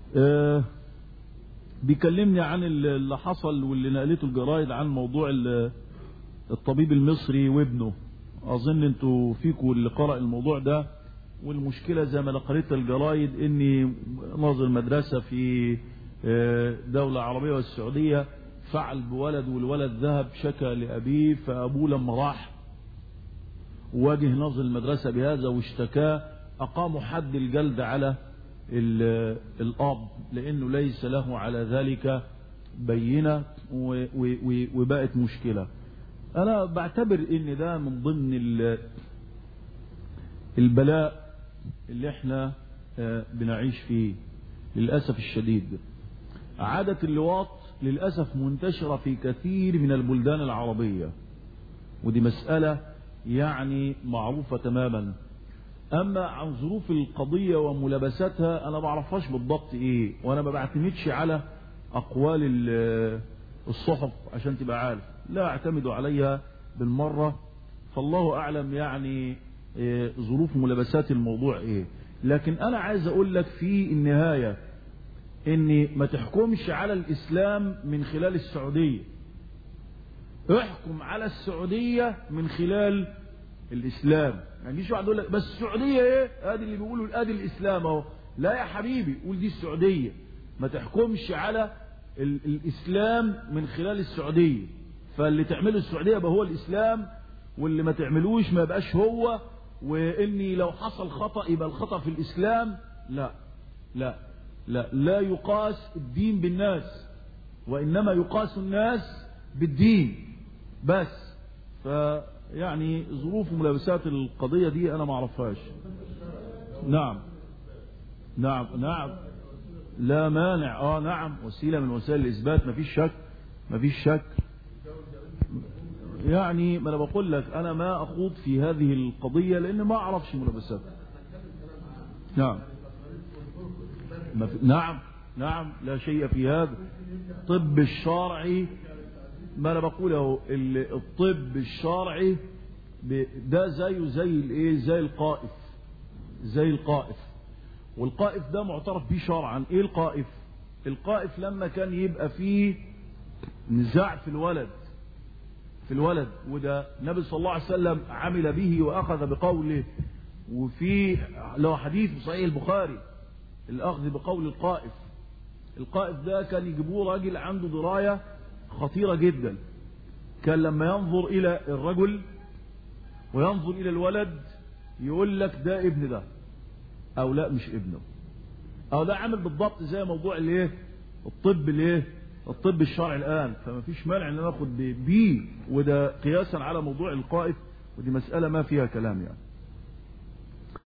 آه بيكلمني عن اللي حصل واللي نقلته الجرايد عن موضوع الطبيب المصري وابنه اظن انتوا فيكم اللي قرأ الموضوع ده والمشكلة زي ما قريت الجرايد اني ناظر مدرسة في دولة عربية والسعودية فعل بولد والولد ذهب شكى لأبيه فأبوه لما راح واجه ناظر المدرسة بهذا واشتكاه أقاموا حد الجلد على الأب لأنه ليس له على ذلك بينة وبقت مشكلة أنا بعتبر إن ده من ضمن البلاء اللي احنا بنعيش فيه للأسف الشديد عادة اللواط للأسف منتشرة في كثير من البلدان العربية ودي مسألة يعني معروفة تماما أما عن ظروف القضية وملابساتها أنا بعرفهاش بالضبط إيه وأنا ما بعتمدش على أقوال الصحف عشان تبقى عارف لا أعتمد عليها بالمرة فالله أعلم يعني إيه ظروف ملابسات الموضوع إيه لكن أنا عايز أقول لك في النهاية إني ما تحكمش على الإسلام من خلال السعودية احكم على السعودية من خلال الإسلام يعني مش واحد يقول لك بس السعودية ايه ادي اللي بيقولوا ادي الإسلام اهو لا يا حبيبي قول دي السعودية ما تحكمش على ال الإسلام من خلال السعودية فاللي تعمله السعودية يبقى هو الإسلام واللي ما تعملوش ما يبقاش هو وإني لو حصل خطأ يبقى الخطأ في الإسلام لا لا لا لا يقاس الدين بالناس وإنما يقاس الناس بالدين بس فيعني ظروف ملابسات القضية دي أنا ما أعرفهاش نعم نعم نعم لا مانع اه نعم وسيلة من وسائل الإثبات ما فيش شك ما فيش شك يعني ما انا بقول لك انا ما اخوض في هذه القضية لان ما اعرفش ملابساتها نعم ما في... نعم نعم لا شيء في هذا الطب الشرعي ما انا بقول اهو الطب الشرعي ده زيه زي الايه زي القائف زي القائف والقائف ده معترف به شرعا ايه القائف القائف لما كان يبقى فيه نزاع في الولد في الولد وده النبي صلى الله عليه وسلم عمل به واخذ بقوله وفي له حديث في صحيح البخاري الاخذ بقول القائف القائف ده كان يجيبوه راجل عنده درايه خطيره جدا كان لما ينظر الى الرجل وينظر الى الولد يقول لك ده ابن ده او لا مش ابنه او ده عامل بالضبط زي موضوع الايه الطب الايه الطب الشرعي الان فما فيش مانع ان ناخد بيه وده قياسا على موضوع القائف ودي مسألة ما فيها كلام يعني